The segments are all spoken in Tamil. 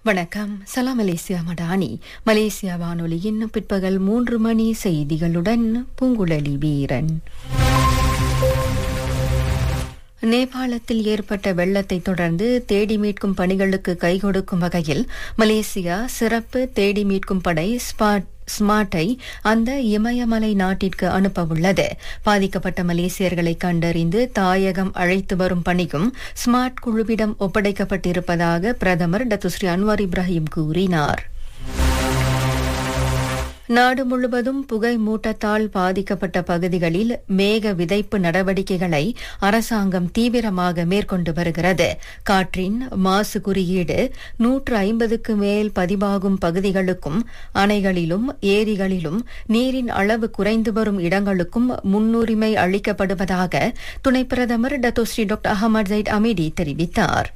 வணக்கம் சலாம் மலேசியா மடானி மலேசியா வானொலியின் பிற்பகல் மூன்று மணி செய்திகளுடன் பூங்குழலி வீரன் நேபாளத்தில் ஏற்பட்ட வெள்ளத்தை தொடர்ந்து தேடி மீட்கும் பணிகளுக்கு கை கொடுக்கும் வகையில் மலேசியா சிறப்பு தேடி மீட்கும் படை ஸ்பாட் ஸ்மார்ட்டை அந்த இமயமலை நாட்டிற்கு அனுப்ப உள்ளது பாதிக்கப்பட்ட மலேசியர்களை கண்டறிந்து தாயகம் அழைத்து வரும் பணியும் ஸ்மார்ட் குழுவிடம் ஒப்படைக்கப்பட்டிருப்பதாக பிரதமர் டத்துஸ்ரீ அன்வார் இப்ராஹிம் கூறினார் நாடு முழுவதும் புகை மூட்டத்தால் பாதிக்கப்பட்ட பகுதிகளில் மேக விதைப்பு நடவடிக்கைகளை அரசாங்கம் தீவிரமாக மேற்கொண்டு வருகிறது காற்றின் மாசு குறியீடு நூற்று ஐம்பதுக்கு மேல் பதிவாகும் பகுதிகளுக்கும் அணைகளிலும் ஏரிகளிலும் நீரின் அளவு குறைந்து வரும் இடங்களுக்கும் முன்னுரிமை அளிக்கப்படுவதாக துணை பிரதமர் Datuk Seri doctor Ahmad Zahid Hamidi தெரிவித்தார்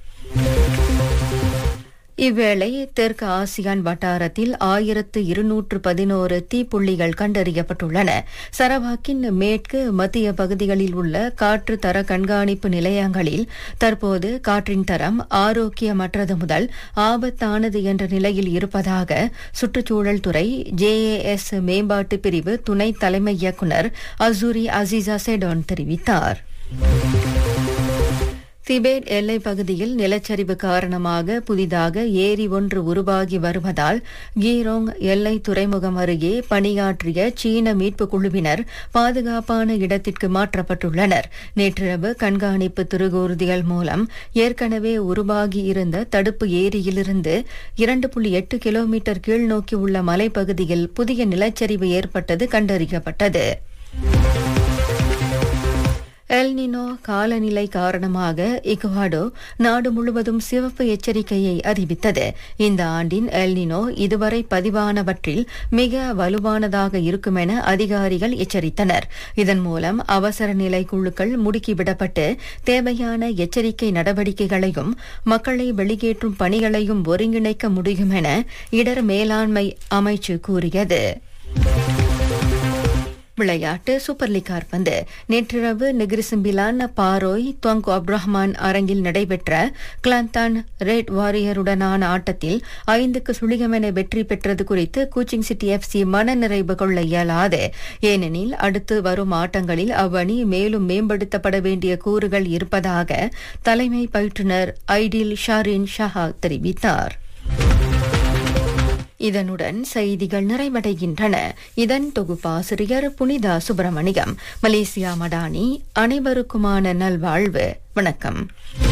இவ்வேளை தெற்கு ஆசியான் வட்டாரத்தில் ஆயிரத்து இருநூற்று பதினோரு தீப்புள்ளிகள் கண்டறியப்பட்டுள்ளன சரவாக்கின் மேற்கு மத்திய பகுதிகளில் உள்ள காற்று தர கண்காணிப்பு நிலையங்களில் தற்போது காற்றின் தரம் ஆரோக்கியமற்றது முதல் ஆபத்தானது என்ற நிலையில் இருப்பதாக சுற்றுச்சூழல் துறை ஜேஏஎஸ் மேம்பாட்டு பிரிவு துணை தலைமை இயக்குநர் அசூரி அசீசா செடோன் தெரிவித்தார் திபேட் எல்லைப் பகுதியில் நிலச்சரிவு காரணமாக புதிதாக ஏரி ஒன்று உருவாகி வருவதால் கீரோங் எல்லை துறைமுகம் அருகே பணியாற்றிய சீன மீட்புக் குழுவினர் பாதுகாப்பான இடத்திற்கு மாற்றப்பட்டுள்ளனர் நேற்றிரவு கண்காணிப்பு திருகூர்திகள் மூலம் ஏற்கனவே உருவாகி இருந்த தடுப்பு ஏரியிலிருந்து இரண்டு புள்ளி எட்டு கிலோமீட்டர் கீழ்நோக்கி உள்ள மலைப்பகுதியில் புதிய நிலச்சரிவு ஏற்பட்டது கண்டறியப்பட்டது எல்னினோ காலநிலை காரணமாக இக்வாடோ நாடு முழுவதும் சிவப்பு எச்சரிக்கையை அறிவித்தது இந்த ஆண்டின் எல்னினோ இதுவரை பதிவானவற்றில் மிக வலுவானதாக இருக்கும் என அதிகாரிகள் எச்சரித்தனர் இதன் மூலம் அவசர நிலை குழுக்கள் முடுக்கிவிடப்பட்டு தேவையான எச்சரிக்கை நடவடிக்கைகளையும் மக்களை வெளியேற்றும் பணிகளையும் ஒருங்கிணைக்க முடியும் என இடர் மேலாண்மை அமைச்சு கூறியது விளையாட்டு சூப்பர் லீக் காற்பந்து நேற்றிரவு நெகிரிசிம்பிலான் பாரோய் தொங்கு அப்ரஹ்மான் அரங்கில் நடைபெற்ற கிளாந்தான் ரெட் வாரியருடனான ஆட்டத்தில் ஐந்துக்கு சுழிகமென வெற்றி பெற்றது குறித்து கூச்சிங் சிட்டி எஃப்சி மனநிறைவு கொள்ள இயலாது ஏனெனில் அடுத்து வரும் ஆட்டங்களில் அவ்வணி மேலும் மேம்படுத்தப்பட வேண்டிய கூறுகள் இருப்பதாக தலைமை பயிற்றுநர் ஐடில் ஷாரின் ஷஹா தெரிவித்தார் இதனுடன் செய்திகள் நிறைவடைகின்றன இதன் தொகுப்பாசிரியர் புனிதா சுப்பிரமணியம் மலேசியா மடானி அனைவருக்குமான நல்வாழ்வு வணக்கம்